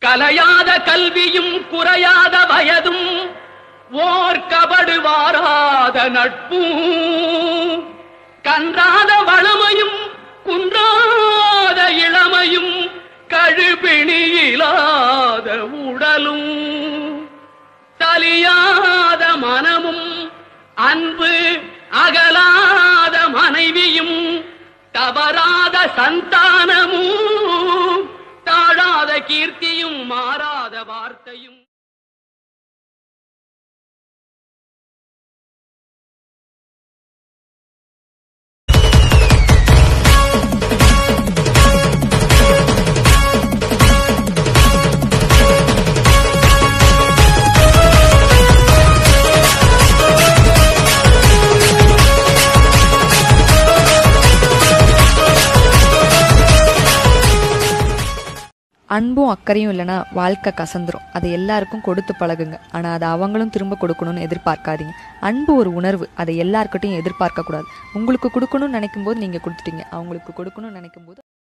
கலையாத கல்வியும் குறையாத வயதும் ஓர் கபடு வாராத நட்பும் கன்றாத வளமையும் குன்றாத இளமையும் கழுபிணியிலாத உடலும் தலியாத மனமும் அன்பு அகலாத மனைவியும் தவறாத சந்தானமும் தாழாத கீர்த்தியும் மாறாத வார்த்தையும் அன்பும் அக்கறையும் இல்லைன்னா வாழ்க்கை கசந்துரும் அதை எல்லாருக்கும் கொடுத்து பழகுங்க ஆனால் அதை அவங்களும் திரும்ப கொடுக்கணும்னு எதிர்பார்க்காதீங்க அன்பு ஒரு உணர்வு அதை எல்லாருக்கிட்டையும் எதிர்பார்க்கக்கூடாது உங்களுக்கு கொடுக்கணும்னு நினைக்கும் போது நீங்கள் கொடுத்துட்டீங்க அவங்களுக்கு கொடுக்கணும்னு நினைக்கும் போது